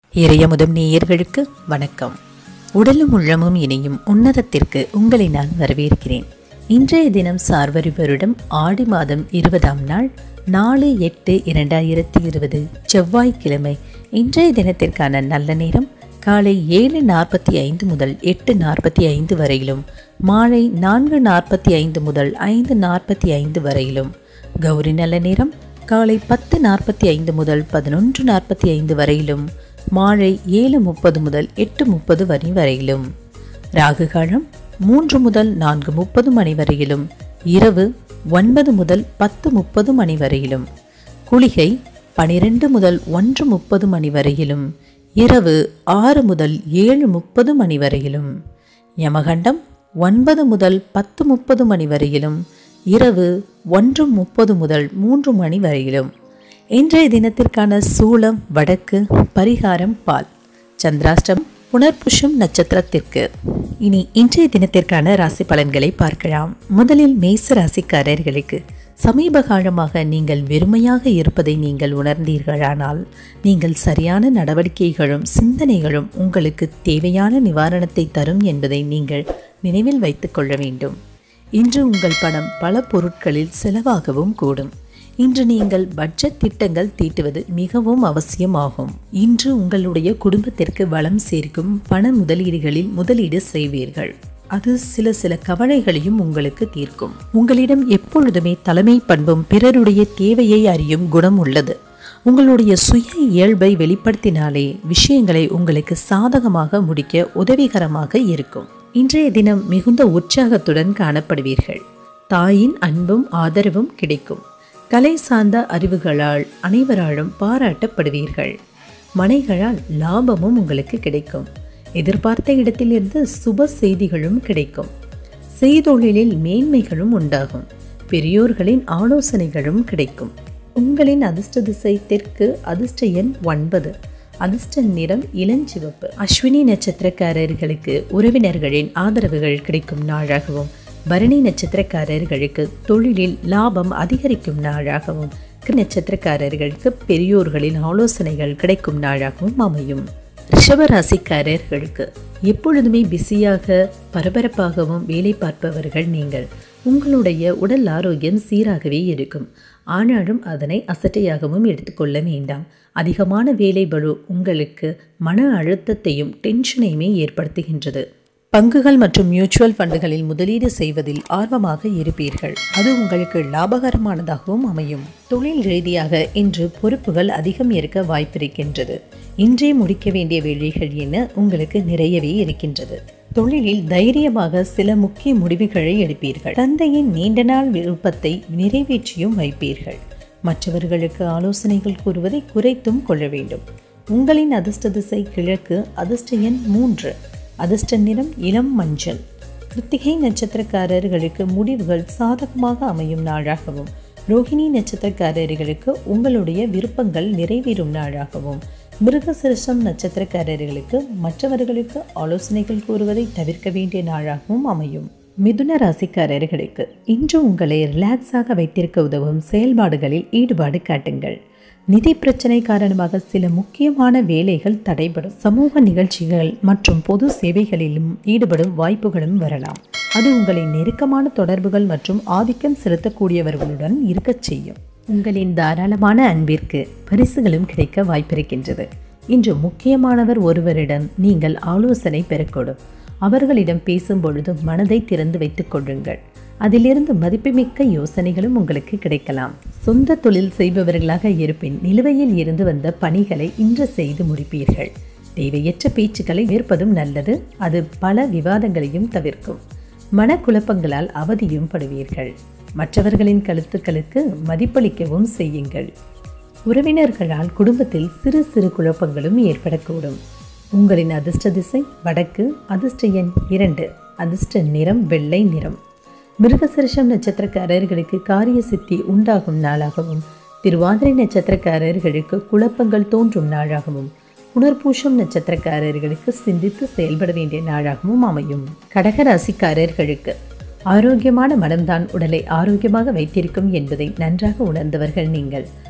இறையமுதம் நேயர்களுக்கு வணக்கம் உடலும் உள்ளமும் இணையும் உன்னதத்திற்கு உங்களை நான் வரவேற்கிறேன் இன்றைய தினம் சார்வரி வருடம் ஆடி மாதம் இருபதாம் நாள் நாலு எட்டு இரண்டாயிரத்தி இருபது செவ்வாய்க்கிழமை இன்றைய தினத்திற்கான நல்ல நேரம் காலை ஏழு நாற்பத்தி ஐந்து முதல் எட்டு நாற்பத்தி ஐந்து வரையிலும் மாலை நான்கு நாற்பத்தி ஐந்து முதல் ஐந்து நாற்பத்தி ஐந்து வரையிலும் கௌரி நல்ல நேரம் காலை பத்து நாற்பத்தி ஐந்து முதல் பதினொன்று நாற்பத்தி ஐந்து வரையிலும் மாலை ஏழு முப்பது முதல் எட்டு முப்பது வரை வரையிலும் ராகு காலம் மூன்று முதல் நான்கு முப்பது மணி வரையிலும் இரவு ஒன்பது முதல் பத்து முப்பது மணி வரையிலும் குளிகை பனிரெண்டு முதல் ஒன்று முப்பது மணி வரையிலும் இரவு ஆறு முதல் ஏழு முப்பது மணி வரையிலும் யமகண்டம் ஒன்பது முதல் பத்து முப்பது மணி வரையிலும் இரவு ஒன்று முப்பது முதல் மூன்று மணி வரையிலும் இன்றைய தினத்திற்கான சூலம் வடக்கு பரிகாரம் பால் சந்திராஷ்டம் புனர்புஷம் நட்சத்திரத்திற்கு இனி இன்றைய தினத்திற்கான ராசி பலன்களை பார்க்கலாம் முதலில் மேச ராசிக்காரர்களுக்கு சமீப காலமாக நீங்கள் வெறுமையாக இருப்பதை நீங்கள் உணர்ந்தீர்களானால் நீங்கள் சரியான நடவடிக்கைகளும் சிந்தனைகளும் உங்களுக்கு தேவையான நிவாரணத்தை தரும் என்பதை நீங்கள் நினைவில் வைத்துக் கொள்ள வேண்டும் இன்று உங்கள் பணம் பல பொருட்களில் செலவாகவும் கூடும் இன்று நீங்கள் பட்ஜெட் திட்டங்கள் தீட்டுவது மிகவும் அவசியமாகும் இன்று உங்களுடைய குடும்பத்திற்கு வளம் சேர்க்கும் பண முதலீடுகளில் முதலீடு செய்வீர்கள் அது சில சில கவலைகளையும் உங்களுக்கு தீர்க்கும் உங்களிடம் எப்பொழுதுமே தலைமை பண்பும் பிறருடைய தேவையை அறியும் குணம் உள்ளது உங்களுடைய சுய இயல்பை வெளிப்படுத்தினாலே விஷயங்களை உங்களுக்கு சாதகமாக முடிக்க உதவிகரமாக இருக்கும் இன்றைய தினம் மிகுந்த உற்சாகத்துடன் காணப்படுவீர்கள் தாயின் அன்பும் ஆதரவும் கிடைக்கும் கலை சார்ந்த அறிவுகளால் அனைவராலும் பாராட்டப்படுவீர்கள் மனைகளால் லாபமும் உங்களுக்கு கிடைக்கும் எதிர்பார்த்த இடத்திலிருந்து சுப செய்திகளும் கிடைக்கும் செய்தொழிலில் மேன்மைகளும் உண்டாகும் பெரியோர்களின் ஆலோசனைகளும் கிடைக்கும் உங்களின் அதிர்ஷ்ட திசை தெற்கு அதிர்ஷ்ட எண் ஒன்பது அதிர்ஷ்ட நிறம் இளஞ்சிவப்பு அஸ்வினி நட்சத்திரக்காரர்களுக்கு உறவினர்களின் ஆதரவுகள் கிடைக்கும் நாளாகவும் பரணி நட்சத்திரக்காரர்களுக்கு தொழிலில் லாபம் அதிகரிக்கும் நாளாகவும் நட்சத்திரக்காரர்களுக்கு பெரியோர்களின் ஆலோசனைகள் கிடைக்கும் நாளாகவும் அமையும் ரிஷப ராசிக்காரர்களுக்கு எப்பொழுதுமே பிஸியாக பரபரப்பாகவும் வேலை பார்ப்பவர்கள் நீங்கள் உங்களுடைய உடல் ஆரோக்கியம் சீராகவே இருக்கும் ஆனாலும் அதனை அசட்டையாகவும் எடுத்துக்கொள்ள வேண்டாம் அதிகமான வேலை பளு உங்களுக்கு மன அழுத்தத்தையும் டென்ஷனையுமே ஏற்படுத்துகின்றது பங்குகள் மற்றும் மியூச்சுவல் ஃபண்டுகளில் முதலீடு செய்வதில் ஆர்வமாக இருப்பீர்கள் அது உங்களுக்கு லாபகரமானதாகவும் அமையும் தொழில் ரீதியாக இன்று பொறுப்புகள் அதிகம் இருக்க வாய்ப்பிருக்கின்றது இன்றே முடிக்க வேண்டிய வேலைகள் என உங்களுக்கு நிறையவே இருக்கின்றது தொழிலில் தைரியமாக சில முக்கிய முடிவுகளை எடுப்பீர்கள் தந்தையின் நீண்ட நாள் விருப்பத்தை நிறைவேற்றியும் வைப்பீர்கள் மற்றவர்களுக்கு ஆலோசனைகள் கூறுவதை குறைத்தும் கொள்ள வேண்டும் உங்களின் அதிர்ஷ்ட திசை கிழக்கு அதிர்ஷ்ட எண் மூன்று அதிர்ஷ்ட நிறம் இளம் மஞ்சள் கிருத்திகை நட்சத்திரக்காரர்களுக்கு முடிவுகள் சாதகமாக அமையும் நாளாகவும் ரோஹிணி நட்சத்திரக்காரர்களுக்கு உங்களுடைய விருப்பங்கள் நிறைவேறும் நாளாகவும் மிருகசிருஷம் நட்சத்திரக்காரர்களுக்கு மற்றவர்களுக்கு ஆலோசனைகள் கூறுவதை தவிர்க்க வேண்டிய நாளாகவும் அமையும் மிதுன ராசிக்காரர்களுக்கு இன்று உங்களை ரிலாக்ஸாக வைத்திருக்க உதவும் செயல்பாடுகளில் ஈடுபாடு காட்டுங்கள் நிதி பிரச்சனை காரணமாக சில முக்கியமான வேலைகள் தடைபடும் சமூக நிகழ்ச்சிகள் மற்றும் பொது சேவைகளிலும் ஈடுபடும் வாய்ப்புகளும் வரலாம் அது உங்களை நெருக்கமான தொடர்புகள் மற்றும் ஆதிக்கம் செலுத்தக்கூடியவர்களுடன் இருக்கச் செய்யும் உங்களின் தாராளமான அன்பிற்கு பரிசுகளும் கிடைக்க வாய்ப்பிருக்கின்றது இன்று முக்கியமானவர் ஒருவரிடம் நீங்கள் ஆலோசனை பெறக்கூடும் அவர்களிடம் பேசும் பொழுது மனதை திறந்து வைத்துக் கொள்ளுங்கள் அதிலிருந்து மதிப்புமிக்க யோசனைகளும் உங்களுக்கு கிடைக்கலாம் சொந்த தொழில் செய்பவர்களாக இருப்பின் நிலுவையில் இருந்து வந்த பணிகளை இன்று செய்து முடிப்பீர்கள் தேவையற்ற பேச்சுக்களை ஏற்பதும் நல்லது அது பல விவாதங்களையும் தவிர்க்கும் மனக்குழப்பங்களால் அவதியும் படுவீர்கள் மற்றவர்களின் கருத்துக்களுக்கு மதிப்பளிக்கவும் செய்யுங்கள் உறவினர்களால் குடும்பத்தில் சிறு சிறு குழப்பங்களும் ஏற்படக்கூடும் உங்களின் அதிர்ஷ்ட திசை வடக்கு அதிர்ஷ்ட எண் இரண்டு அதிர்ஷ்ட நிறம் வெள்ளை நிறம் மிருகசரிஷம் நட்சத்திரக்காரர்களுக்கு காரிய சித்தி உண்டாகும் நாளாகவும் திருவாதிரை நட்சத்திரக்காரர்களுக்கு குழப்பங்கள் தோன்றும் நாளாகவும் புனர்பூஷம் நட்சத்திரக்காரர்களுக்கு சிந்தித்து செயல்பட வேண்டிய நாளாகவும் அமையும் கடக ராசிக்காரர்களுக்கு ஆரோக்கியமான மனம்தான் உடலை ஆரோக்கியமாக வைத்திருக்கும் என்பதை நன்றாக உணர்ந்தவர்கள் நீங்கள்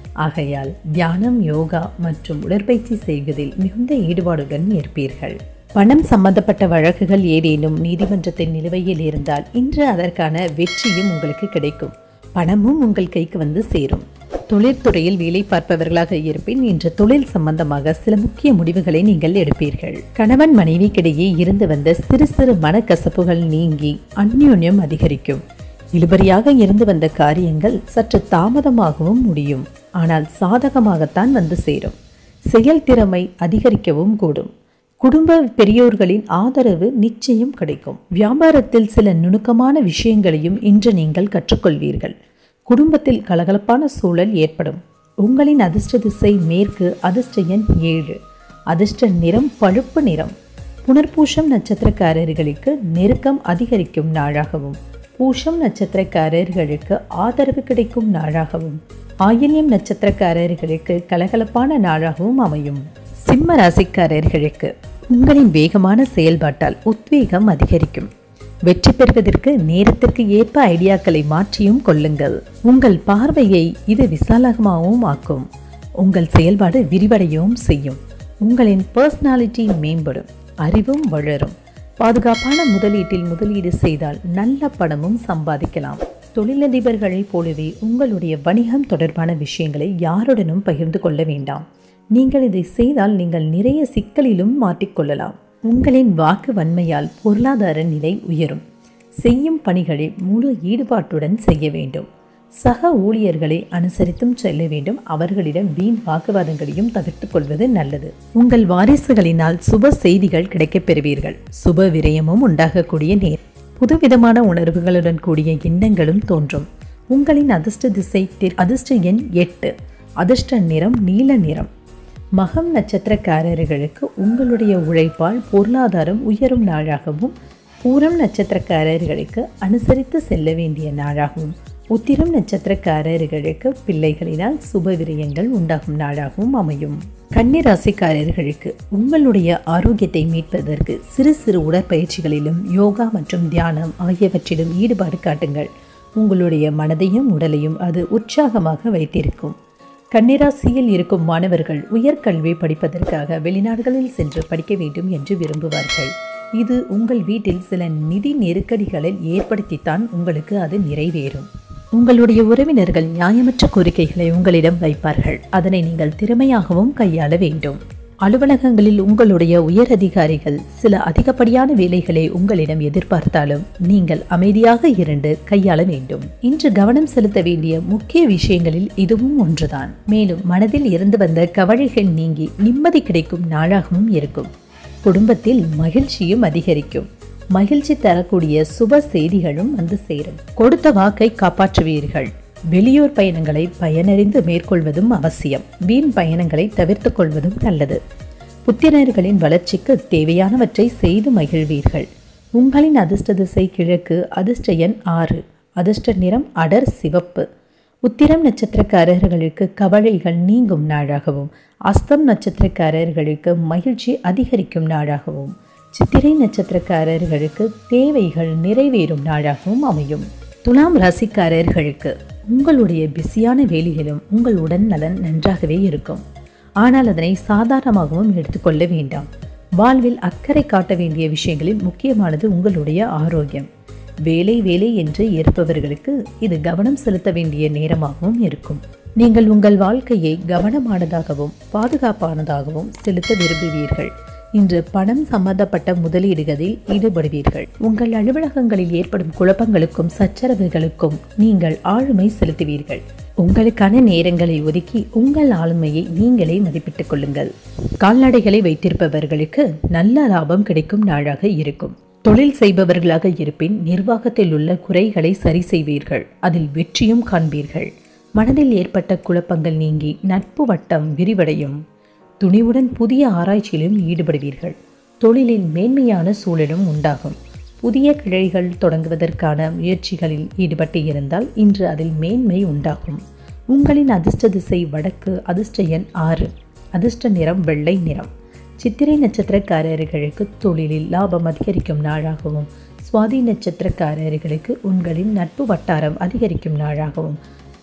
ஆகையால் தியானம் யோகா மற்றும் உடற்பயிற்சி செய்வதில் மிகுந்த ஈடுபாடுடன் இருப்பீர்கள் பணம் சம்பந்தப்பட்ட வழக்குகள் ஏதேனும் நீதிமன்றத்தின் நிலுவையில் இருந்தால் இன்று அதற்கான வெற்றியும் உங்களுக்கு கிடைக்கும் பணமும் உங்கள் கைக்கு வந்து சேரும் தொழிற்துறையில் வேலை பார்ப்பவர்களாக இருப்பின் இன்று தொழில் சம்பந்தமாக சில முக்கிய முடிவுகளை நீங்கள் எடுப்பீர்கள் கணவன் மனைவிக்கிடையே இருந்து வந்த சிறு சிறு மனக்கசப்புகள் நீங்கி அந்யோன்யம் அதிகரிக்கும் இழுபறியாக இருந்து வந்த காரியங்கள் சற்று தாமதமாகவும் முடியும் ஆனால் சாதகமாகத்தான் வந்து சேரும் செயல்திறமை அதிகரிக்கவும் கூடும் குடும்ப பெரியோர்களின் ஆதரவு நிச்சயம் கிடைக்கும் வியாபாரத்தில் சில நுணுக்கமான விஷயங்களையும் இன்று நீங்கள் கற்றுக்கொள்வீர்கள் குடும்பத்தில் கலகலப்பான சூழல் ஏற்படும் உங்களின் அதிர்ஷ்ட திசை மேற்கு அதிர்ஷ்ட எண் ஏழு அதிர்ஷ்ட நிறம் பழுப்பு நிறம் புனர்பூஷம் நட்சத்திரக்காரர்களுக்கு நெருக்கம் அதிகரிக்கும் நாளாகவும் பூஷம் நட்சத்திரக்காரர்களுக்கு ஆதரவு கிடைக்கும் நாளாகவும் ஆயில்யம் நட்சத்திரக்காரர்களுக்கு கலகலப்பான நாளாகவும் அமையும் சிம்ம ராசிக்காரர்களுக்கு உங்களின் வேகமான செயல்பாட்டால் உத்வேகம் அதிகரிக்கும் வெற்றி பெறுவதற்கு நேரத்திற்கு ஏற்ப ஐடியாக்களை மாற்றியும் கொள்ளுங்கள் உங்கள் பார்வையை இது விசாலமாகவும் ஆக்கும் உங்கள் செயல்பாடு விரிவடையவும் செய்யும் உங்களின் பர்சனாலிட்டி மேம்படும் அறிவும் வளரும் பாதுகாப்பான முதலீட்டில் முதலீடு செய்தால் நல்ல பணமும் சம்பாதிக்கலாம் தொழிலதிபர்களைப் போலவே உங்களுடைய வணிகம் தொடர்பான விஷயங்களை யாருடனும் பகிர்ந்து கொள்ள வேண்டாம் நீங்கள் இதை செய்தால் நீங்கள் நிறைய சிக்கலிலும் மாட்டிக்கொள்ளலாம் உங்களின் வாக்கு வன்மையால் பொருளாதார நிலை உயரும் செய்யும் பணிகளை முழு ஈடுபாட்டுடன் செய்ய வேண்டும் சக ஊழியர்களை அனுசரித்தும் செல்ல வேண்டும் அவர்களிடம் வீண் வாக்குவாதங்களையும் தவிர்த்துக் கொள்வது நல்லது உங்கள் வாரிசுகளினால் சுப செய்திகள் கிடைக்கப் பெறுவீர்கள் சுப விரயமும் உண்டாகக்கூடிய நேர் புதுவிதமான உணர்வுகளுடன் கூடிய எண்ணங்களும் தோன்றும் உங்களின் அதிர்ஷ்ட திசை தெ- அதிர்ஷ்ட எண் எட்டு அதிர்ஷ்ட நிறம் நீல நிறம் மகம் நட்சத்திரக்காரர்களுக்கு உங்களுடைய உழைப்பால் பொருளாதாரம் உயரும் நாளாகவும் பூரம் நட்சத்திரக்காரர்களுக்கு அனுசரித்து செல்ல வேண்டிய நாளாகவும் உத்திரம் நட்சத்திரக்காரர்களுக்கு பிள்ளைகளினால் சுப விரயங்கள் உண்டாகும் நாளாகவும் அமையும் கன்னிராசிக்காரர்களுக்கு உங்களுடைய ஆரோக்கியத்தை மீட்பதற்கு சிறு சிறு உடற்பயிற்சிகளிலும் யோகா மற்றும் தியானம் ஆகியவற்றிலும் ஈடுபாடு காட்டுங்கள் உங்களுடைய மனதையும் உடலையும் அது உற்சாகமாக வைத்திருக்கும் கன்னிராசியில் இருக்கும் மாணவர்கள் உயர்கல்வி படிப்பதற்காக வெளிநாடுகளில் சென்று படிக்க வேண்டும் என்று விரும்புவார்கள் இது உங்கள் வீட்டில் சில நிதி நெருக்கடிகளை ஏற்படுத்தித்தான் உங்களுக்கு அது நிறைவேறும் உங்களுடைய உறவினர்கள் நியாயமற்ற கோரிக்கைகளை உங்களிடம் வைப்பார்கள் அதனை நீங்கள் திறமையாகவும் கையாள வேண்டும் அலுவலகங்களில் உங்களுடைய உயர் அதிகாரிகள் சில அதிகப்படியான வேலைகளை உங்களிடம் எதிர்பார்த்தாலும் நீங்கள் அமைதியாக இருந்து கையாள வேண்டும் இன்று கவனம் செலுத்த வேண்டிய முக்கிய விஷயங்களில் இதுவும் ஒன்றுதான் மேலும் மனதில் இருந்து வந்த கவலைகள் நீங்கி நிம்மதி கிடைக்கும் நாளாகவும் இருக்கும் குடும்பத்தில் மகிழ்ச்சியும் அதிகரிக்கும் மகிழ்ச்சி தரக்கூடிய சுப செய்திகளும் வந்து சேரும் கொடுத்த வாக்கை காப்பாற்றுவீர்கள் வெளியூர் பயணங்களை பயனறிந்து மேற்கொள்வதும் அவசியம் வீண் பயணங்களை தவிர்த்துக் கொள்வதும் நல்லது புத்திரர்களின் வளர்ச்சிக்கு தேவையானவற்றை செய்து மகிழ்வீர்கள் உங்களின் அதிர்ஷ்ட திசை கிழக்கு அதிர்ஷ்ட எண் ஆறு அதிர்ஷ்ட நிறம் அடர் சிவப்பு உத்திரம் நட்சத்திரக்காரர்களுக்கு கவலைகள் நீங்கும் நாளாகவும் அஸ்தம் நட்சத்திரக்காரர்களுக்கு மகிழ்ச்சி அதிகரிக்கும் நாளாகவும் சித்திரை நட்சத்திரக்காரர்களுக்கு தேவைகள் நிறைவேறும் நாளாகவும் அமையும் துலாம் ராசிக்காரர்களுக்கு உங்களுடைய பிஸியான வேலையிலும் உங்கள் உடல் நலன் நன்றாகவே இருக்கும் ஆனால் அதனை சாதாரணமாகவும் எடுத்துக்கொள்ள வேண்டாம் வாழ்வில் அக்கறை காட்ட வேண்டிய விஷயங்களில் முக்கியமானது உங்களுடைய ஆரோக்கியம் வேலை வேலை என்று இருப்பவர்களுக்கு இது கவனம் செலுத்த வேண்டிய நேரமாகவும் இருக்கும் நீங்கள் உங்கள் வாழ்க்கையை கவனமானதாகவும் பாதுகாப்பானதாகவும் செலுத்த விரும்புவீர்கள் இன்று பணம் சம்பந்தப்பட்ட முதலீடுகளில் ஈடுபடுவீர்கள் உங்கள் அலுவலகங்களில் ஏற்படும் குழப்பங்களுக்கும் சச்சரவுகளுக்கும் நீங்கள் ஆளுமை செலுத்துவீர்கள் உங்களுக்கான நேரங்களை ஒதுக்கி உங்கள் ஆளுமையை நீங்களே மதிப்பிட்டுக் கொள்ளுங்கள் கால்நடைகளை வைத்திருப்பவர்களுக்கு நல்ல லாபம் கிடைக்கும் நாளாக இருக்கும் தொழில் செய்பவர்களாக இருப்பின் நிர்வாகத்தில் உள்ள குறைகளை சரி செய்வீர்கள் அதில் வெற்றியும் காண்பீர்கள் மனதில் ஏற்பட்ட குழப்பங்கள் நீங்கி நட்பு வட்டம் விரிவடையும் துணிவுடன் புதிய ஆராய்ச்சியிலும் ஈடுபடுவீர்கள் தொழிலில் மேன்மையான சூழலும் உண்டாகும் புதிய கிளைகள் தொடங்குவதற்கான முயற்சிகளில் ஈடுபட்டு இருந்தால் இன்று அதில் மேன்மை உண்டாகும் உங்களின் அதிர்ஷ்ட திசை வடக்கு அதிர்ஷ்ட எண் ஆறு அதிர்ஷ்ட நிறம் வெள்ளை நிறம் சித்திரை நட்சத்திரக்காரர்களுக்கு தொழிலில் லாபம் அதிகரிக்கும் நாளாகவும் சுவாதி நட்சத்திரக்காரர்களுக்கு உங்களின் நட்பு வட்டாரம் அதிகரிக்கும் நாளாகவும்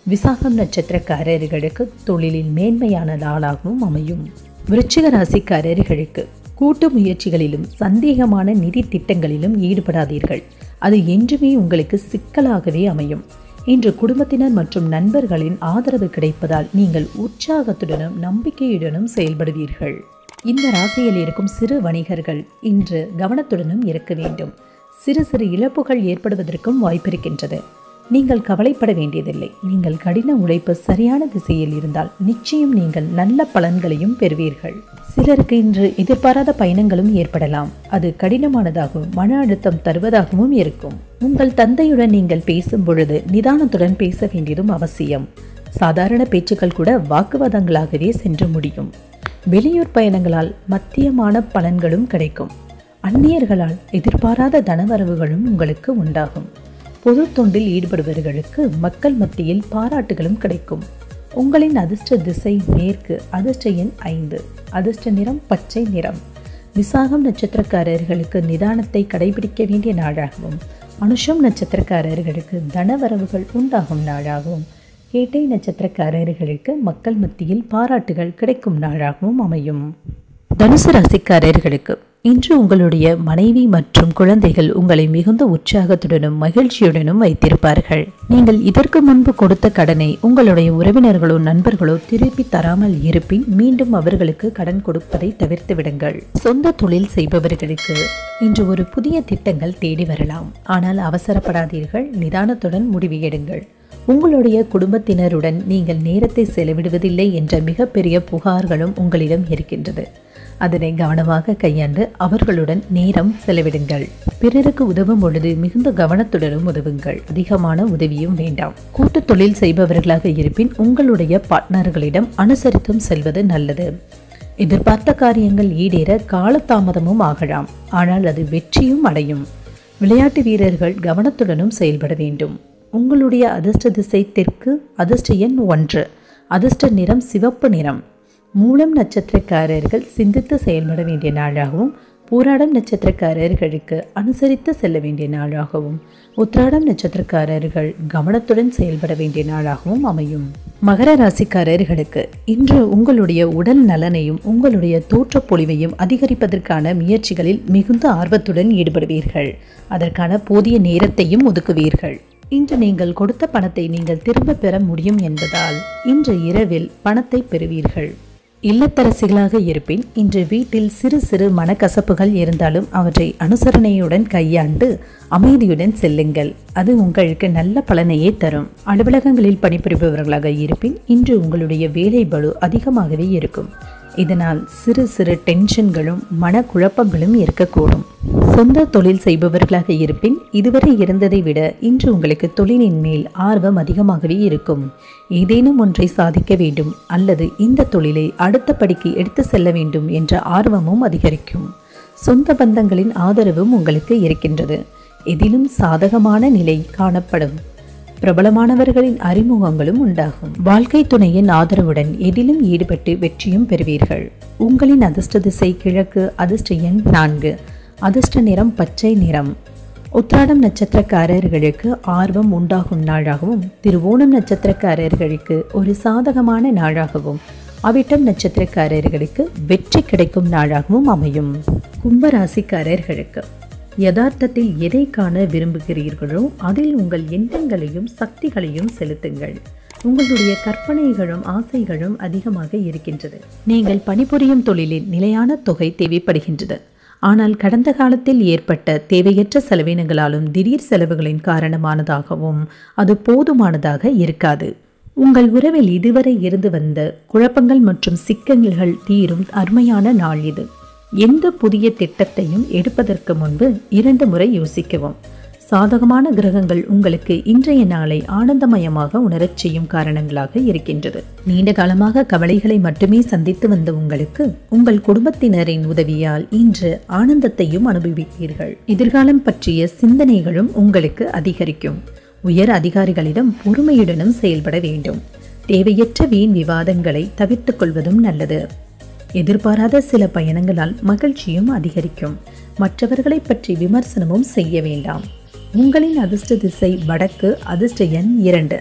விசாகம் நட்சத்திரக்காரர்களுக்கு தொழிலில் மேன்மையான நாளாகவும் அமையும் விருச்சிக ராசிக்காரர்களுக்கு கூட்டு முயற்சிகளிலும் சந்தேகமான நிதி திட்டங்களிலும் ஈடுபடாதீர்கள் அது என்றுமே உங்களுக்கு சிக்கலாகவே அமையும் இன்று குடும்பத்தினர் மற்றும் நண்பர்களின் ஆதரவு கிடைப்பதால் நீங்கள் உற்சாகத்துடனும் நம்பிக்கையுடனும் செயல்படுவீர்கள் இந்த ராசியில் இருக்கும் சிறு வணிகர்கள் இன்று கவனத்துடனும் இருக்க வேண்டும் சிறு சிறு இழப்புகள் ஏற்படுவதற்கும் வாய்ப்பிருக்கின்றது நீங்கள் கவலைப்பட வேண்டியதில்லை நீங்கள் கடின உழைப்பு சரியான திசையில் இருந்தால் நிச்சயம் நீங்கள் நல்ல பலன்களையும் பெறுவீர்கள் சிலருக்கு இன்று எதிர்பாராத பயணங்களும் ஏற்படலாம் அது கடினமானதாகவும் மன அழுத்தம் தருவதாகவும் இருக்கும் உங்கள் தந்தையுடன் நீங்கள் பேசும் பொழுது நிதானத்துடன் பேச வேண்டியதும் அவசியம் சாதாரண பேச்சுக்கள் கூட வாக்குவாதங்களாகவே சென்று முடியும் வெளியூர் பயணங்களால் மத்தியமான பலன்களும் கிடைக்கும் அந்நியர்களால் எதிர்பாராத தனவரவுகளும் உங்களுக்கு உண்டாகும் பொது தொண்டில் ஈடுபடுபவர்களுக்கு மக்கள் மத்தியில் பாராட்டுகளும் கிடைக்கும் உங்களின் அதிர்ஷ்ட திசை மேற்கு அதிர்ஷ்ட எண் ஐந்து அதிர்ஷ்ட நிறம் பச்சை நிறம் விசாகம் நட்சத்திரக்காரர்களுக்கு நிதானத்தை கடைபிடிக்க வேண்டிய நாளாகவும் அனுஷம் நட்சத்திரக்காரர்களுக்கு தனவரவுகள் உண்டாகும் நாளாகவும் கேட்டை நட்சத்திரக்காரர்களுக்கு மக்கள் மத்தியில் பாராட்டுகள் கிடைக்கும் நாளாகவும் அமையும் தனுசு ராசிக்காரர்களுக்கு இன்று உங்களுடைய மனைவி மற்றும் குழந்தைகள் உங்களை மிகுந்த உற்சாகத்துடனும் மகிழ்ச்சியுடனும் வைத்திருப்பார்கள் நீங்கள் இதற்கு முன்பு கொடுத்த கடனை உங்களுடைய உறவினர்களோ நண்பர்களோ திருப்பி தராமல் இருப்பின் மீண்டும் அவர்களுக்கு கடன் கொடுப்பதை தவிர்த்து விடுங்கள் சொந்த தொழில் செய்பவர்களுக்கு இன்று ஒரு புதிய திட்டங்கள் தேடி வரலாம் ஆனால் அவசரப்படாதீர்கள் நிதானத்துடன் முடிவு எடுங்கள் உங்களுடைய குடும்பத்தினருடன் நீங்கள் நேரத்தை செலவிடுவதில்லை என்ற மிகப்பெரிய புகார்களும் உங்களிடம் இருக்கின்றது அதனை கவனமாக கையாண்டு அவர்களுடன் நேரம் செலவிடுங்கள் பிறருக்கு உதவும் பொழுது மிகுந்த கவனத்துடனும் உதவுங்கள் அதிகமான உதவியும் வேண்டாம் கூட்டு தொழில் செய்பவர்களாக இருப்பின் உங்களுடைய பார்ட்னர்களிடம் அனுசரித்தும் செல்வது நல்லது எதிர்பார்த்த காரியங்கள் ஈடேற காலதாமதமும் ஆகலாம் ஆனால் அது வெற்றியும் அடையும் விளையாட்டு வீரர்கள் கவனத்துடனும் செயல்பட வேண்டும் உங்களுடைய அதிர்ஷ்ட திசை தெற்கு அதிர்ஷ்ட எண் ஒன்று அதிர்ஷ்ட நிறம் சிவப்பு நிறம் மூலம் நட்சத்திரக்காரர்கள் சிந்தித்து செயல்பட வேண்டிய நாளாகவும் பூராடம் நட்சத்திரக்காரர்களுக்கு அனுசரித்து செல்ல வேண்டிய நாளாகவும் உத்ராடம் நட்சத்திரக்காரர்கள் கவனத்துடன் செயல்பட வேண்டிய நாளாகவும் அமையும் மகர ராசிக்காரர்களுக்கு இன்று உங்களுடைய உடல் நலனையும் உங்களுடைய தோற்றப்பொழிவையும் அதிகரிப்பதற்கான முயற்சிகளில் மிகுந்த ஆர்வத்துடன் ஈடுபடுவீர்கள் அதற்கான போதிய நேரத்தையும் ஒதுக்குவீர்கள் இன்று நீங்கள் கொடுத்த பணத்தை நீங்கள் திரும்ப பெற முடியும் என்பதால் இன்று இரவில் பணத்தை பெறுவீர்கள் இல்லத்தரசிகளாக இருப்பின் இன்று வீட்டில் சிறு சிறு மனக்கசப்புகள் இருந்தாலும் அவற்றை அனுசரணையுடன் கையாண்டு அமைதியுடன் செல்லுங்கள் அது உங்களுக்கு நல்ல பலனையே தரும் அலுவலகங்களில் பணிபுரிபவர்களாக இருப்பின் இன்று உங்களுடைய வேலை பளு அதிகமாகவே இருக்கும் இதனால் சிறு சிறு டென்ஷன்களும் மனக்குழப்பங்களும் இருக்கக்கூடும் சொந்த தொழில் செய்பவர்களாக இருப்பின் இதுவரை இருந்ததை விட இன்று உங்களுக்கு தொழிலின் மேல் ஆர்வம் அதிகமாகவே இருக்கும் ஏதேனும் ஒன்றை சாதிக்க வேண்டும் அல்லது இந்த தொழிலை அடுத்த படிக்கு எடுத்து செல்ல வேண்டும் என்ற ஆர்வமும் அதிகரிக்கும் சொந்த பந்தங்களின் ஆதரவும் உங்களுக்கு இருக்கின்றது எதிலும் சாதகமான நிலை காணப்படும் பிரபலமானவர்களின் அறிமுகங்களும் உண்டாகும் வாழ்க்கை துணையின் ஆதரவுடன் எதிலும் ஈடுபட்டு வெற்றியும் பெறுவீர்கள் உங்களின் அதிர்ஷ்ட திசை கிழக்கு அதிர்ஷ்ட எண் நான்கு அதிர்ஷ்ட நிறம் பச்சை நிறம் உத்ராடம் நட்சத்திரக்காரர்களுக்கு ஆர்வம் உண்டாகும் நாளாகவும் திருவோணம் நட்சத்திரக்காரர்களுக்கு ஒரு சாதகமான நாளாகவும் அவிட்டம் நட்சத்திரக்காரர்களுக்கு வெற்றி கிடைக்கும் நாளாகவும் அமையும் கும்பராசிக்காரர்களுக்கு யதார்த்தத்தில் எதை காண விரும்புகிறீர்களோ அதில் உங்கள் எண்ணங்களையும் சக்திகளையும் செலுத்துங்கள் உங்களுடைய கற்பனைகளும் ஆசைகளும் அதிகமாக இருக்கின்றது நீங்கள் பணிபுரியும் தொழிலில் நிலையான தொகை தேவைப்படுகின்றது ஆனால் கடந்த காலத்தில் ஏற்பட்ட தேவையற்ற செலவினங்களாலும் திடீர் செலவுகளின் காரணமானதாகவும் அது போதுமானதாக இருக்காது உங்கள் உறவில் இதுவரை இருந்து வந்த குழப்பங்கள் மற்றும் சிக்கல்கள் தீரும் அருமையான நாள் இது எந்த புதிய திட்டத்தையும் எடுப்பதற்கு முன்பு இரண்டு முறை யோசிக்கவும் சாதகமான கிரகங்கள் உங்களுக்கு இன்றைய நாளை ஆனந்தமயமாக உணரச் செய்யும் காரணங்களாக இருக்கின்றது நீண்ட காலமாக கவலைகளை மட்டுமே சந்தித்து வந்த உங்களுக்கு உங்கள் குடும்பத்தினரின் உதவியால் இன்று ஆனந்தத்தையும் அனுபவிப்பீர்கள் எதிர்காலம் பற்றிய சிந்தனைகளும் உங்களுக்கு அதிகரிக்கும் உயர் அதிகாரிகளிடம் பொறுமையுடனும் செயல்பட வேண்டும் தேவையற்ற வீண் விவாதங்களை தவிர்த்துக் கொள்வதும் நல்லது எதிர்பாராத சில பயணங்களால் மகிழ்ச்சியும் அதிகரிக்கும் மற்றவர்களை பற்றி விமர்சனமும் செய்ய வேண்டாம் உங்களின் அதிர்ஷ்ட திசை வடக்கு அதிர்ஷ்ட எண் இரண்டு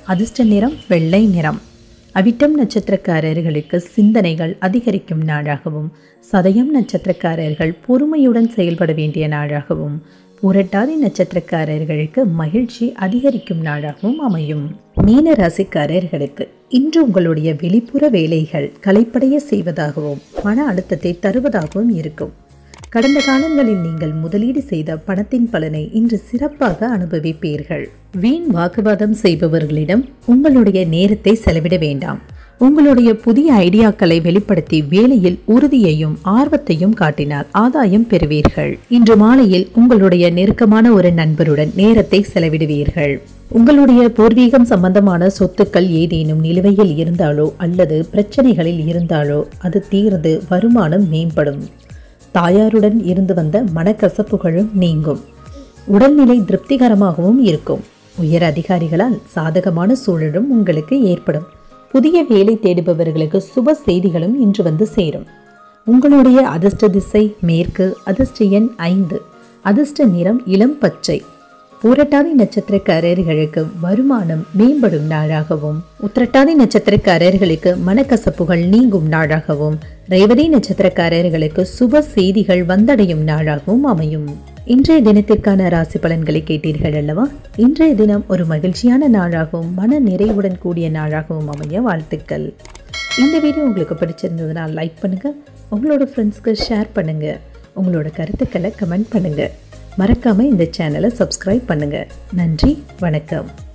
அதிர்ஷ்ட நிறம் வெள்ளை நிறம் அவிட்டம் நட்சத்திரக்காரர்களுக்கு சிந்தனைகள் அதிகரிக்கும் நாளாகவும் சதயம் நட்சத்திரக்காரர்கள் பொறுமையுடன் செயல்பட வேண்டிய நாளாகவும் புரட்டாதி நட்சத்திரக்காரர்களுக்கு மகிழ்ச்சி அதிகரிக்கும் நாளாகவும் அமையும் மீன ராசிக்காரர்களுக்கு இன்று உங்களுடைய வெளிப்புற வேலைகள் கலைப்படைய செய்வதாகவும் மன அழுத்தத்தை தருவதாகவும் இருக்கும் கடந்த காலங்களில் நீங்கள் முதலீடு செய்த பணத்தின் பலனை இன்று சிறப்பாக அனுபவிப்பீர்கள் வீண் வாக்குவாதம் செய்பவர்களிடம் உங்களுடைய நேரத்தை செலவிட வேண்டாம் உங்களுடைய புதிய ஐடியாக்களை வெளிப்படுத்தி வேலையில் உறுதியையும் ஆர்வத்தையும் காட்டினால் ஆதாயம் பெறுவீர்கள் இன்று மாலையில் உங்களுடைய நெருக்கமான ஒரு நண்பருடன் நேரத்தை செலவிடுவீர்கள் உங்களுடைய பூர்வீகம் சம்பந்தமான சொத்துக்கள் ஏதேனும் நிலுவையில் இருந்தாலோ அல்லது பிரச்சனைகளில் இருந்தாலோ அது தீர்ந்து வருமானம் மேம்படும் தாயாருடன் இருந்து வந்த மனக்கசப்புகளும் நீங்கும் உடல்நிலை திருப்திகரமாகவும் இருக்கும் உயர் அதிகாரிகளால் சாதகமான சூழலும் உங்களுக்கு ஏற்படும் புதிய வேலை தேடுபவர்களுக்கு சுப செய்திகளும் இன்று வந்து சேரும் உங்களுடைய அதிர்ஷ்ட திசை மேற்கு அதிர்ஷ்ட எண் ஐந்து அதிர்ஷ்ட நிறம் இளம் பச்சை பூரட்டாதி நட்சத்திரக்காரர்களுக்கு வருமானம் மேம்படும் நாளாகவும் உத்திரட்டாதி நட்சத்திரக்காரர்களுக்கு மனக்கசப்புகள் நீங்கும் நாளாகவும் ரேவதி நட்சத்திரக்காரர்களுக்கு சுப செய்திகள் வந்தடையும் நாளாகவும் அமையும் இன்றைய தினத்திற்கான ராசி பலன்களை கேட்டீர்கள் அல்லவா இன்றைய தினம் ஒரு மகிழ்ச்சியான நாளாகவும் மன நிறைவுடன் கூடிய நாளாகவும் அமைய வாழ்த்துக்கள் இந்த வீடியோ உங்களுக்கு பிடிச்சிருந்ததுன்னா லைக் பண்ணுங்க உங்களோட ஃப்ரெண்ட்ஸ்க்கு ஷேர் பண்ணுங்க உங்களோட கருத்துக்களை கமெண்ட் பண்ணுங்க மறக்காம இந்த சேனலை சப்ஸ்கிரைப் பண்ணுங்க நன்றி வணக்கம்